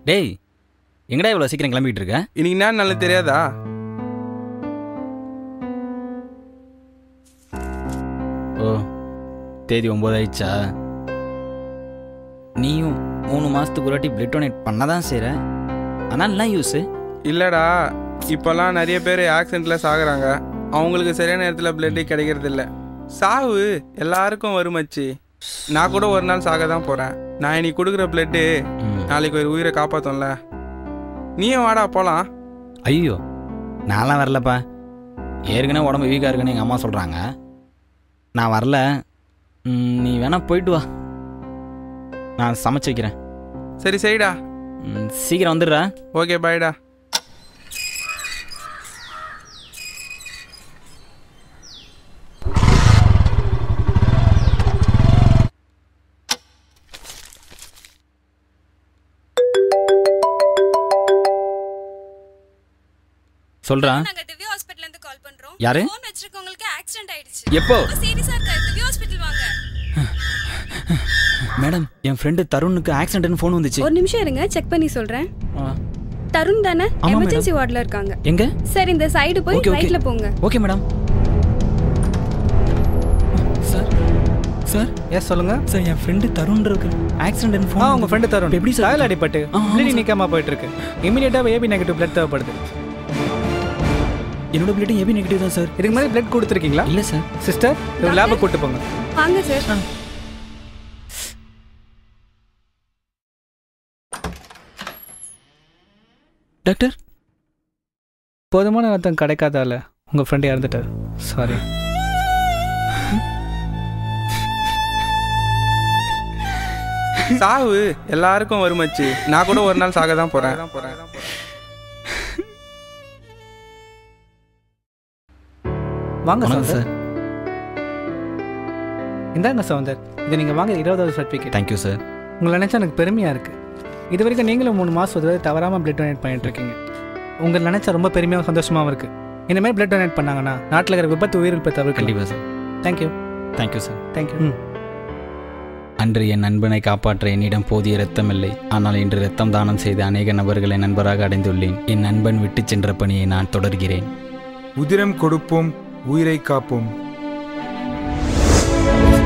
டேய் எங்கடா இவ்வளோ சீக்கிரம் கிளம்பிட்டு இருக்க இன்னைக்கு என்ன நல்ல தெரியாதா ஓ தேதி ஒம்பது ஆயிடுச்சா நீயும் மூணு மாதத்துக்கு ஒரு வாட்டி பிளட் டொனேட் பண்ண தான் செய்கிற ஆனால் என்ன யூஸு இல்லடா இப்போல்லாம் நிறைய பேர் ஆக்சிடென்ட்ல சாகுறாங்க அவங்களுக்கு சரியான நேரத்தில் பிளட்டு கிடைக்கிறது இல்ல சாவு எல்லாருக்கும் வருமச்சி நான் கூட ஒரு நாள் சாக தான் போறேன் நான் இன்னைக்கு கொடுக்குற பிளட்டு நாளைக்கு ஒரு உயிரை காப்பாற்றும்ல நீயும் வாடா போலாம் ஐயோ நான்லாம் வரலப்பா ஏற்கனவே உடம்பு வீக்காக இருக்குன்னு எங்கள் அம்மா சொல்கிறாங்க நான் வரல ம், நீ வேணா போயிட்டு வா நான் சமைச்சு வைக்கிறேன் சரி சரிடா ம், சீக்கிரம் வந்துடுறா ஓகே பாய்டா சொல்கிறா நாங்க திவ்யா ஹாஸ்பிடல்ல இருந்து கால் பண்றோம் யாரு? போன் வச்சிருக்கவங்களுக்கு ஆக்சிடென்ட் ஆயிடுச்சு எப்போ ரொம்ப சீரியஸா இருக்கா திவ்யா ஹாஸ்பிடல் வாங்க மேடம் என் ஃப்ரெண்டு தருணுக்கு ஆக்சிடென்ட்னு ஃபோன் வந்துச்சு ஒரு நிமிஷம் இருங்க செக் பண்ணி சொல்றேன் ஆ, தருண் தானே ஆமா, எமர்ஜென்சி வார்டுல இருக்காங்க எங்க சரி இந்த சைடு போய் Okay, okay. ரைட்ல போங்க okay madam sir sir yes சொல்லுங்க சார் என் ஃப்ரெண்டு தருண் இருக்கு ஆக்சிடென்ட் ஆ ஃபோன் உங்க ஃப்ரெண்டு தருண் எப்படி சார் காயில் அடிபட்டு ஆ, ஆமா ப்ளீடிங் சார். நிக்காம போயிட்டு இருக்கு இமீடியட்டா ஏபி நெகட்டிவ் பிளட் தேவைப்படுது என்னோட பிளட்டும் ஏபி நெகட்டிவ் தான் சார் இதுக்கு மாதிரி பிளட் கொடுத்துருக்கீங்களா இல்லை சார் சிஸ்டர் ஒரு லேபுக்கு கூட்டு போங்க வாங்க சார் டாக்டர் போதுமான ரத்தம் கிடைக்காதால உங்க ஃப்ரெண்டு இறந்துட்டார் சாரி சாவு எல்லாருக்கும் வருமச்சி நான் கூட ஒரு நாள் சாக தான் போறேன் வாங்க வணக்கம் சார் சார் இந்தாங்க சவுந்தர் இது நீங்க வாங்க இருபதாவது சர்டிஃபிகேட் தேங்க்யூ சார் உங்களை நினைச்சா எனக்கு பெருமையா இருக்கு இது வரைக்கும் நீங்களும் மூணு மாசம் ஒரு தடவை தவறாம பிளட் டொனேட் பண்ணிட்டு இருக்கீங்க உங்களை நினைச்சா ரொம்ப பெருமையாகவும் சந்தோஷமாவும் இருக்கு இந்த மாதிரி பிளட் டொனேட் பண்ணாங்கன்னா நாட்டில் இருக்கிற விபத்து உயிரிழப்பை தவிர்க்கலாம் கண்டிப்பாக sir thank you thank you sir thank you ம் அன்று என் நண்பனை காப்பாற்ற என்னிடம் போதிய இரத்தமில்லை ஆனால் இன்று இரத்தம் தானம் செய்த அநேக நபர்களை நண்பராக அடைந்துள்ளேன் என் நண்பன் விட்டுச் சென்ற பணியை நான் தொடர்கிறேன் உதிரம் கொடுப்போம் உயிரை காப்போம்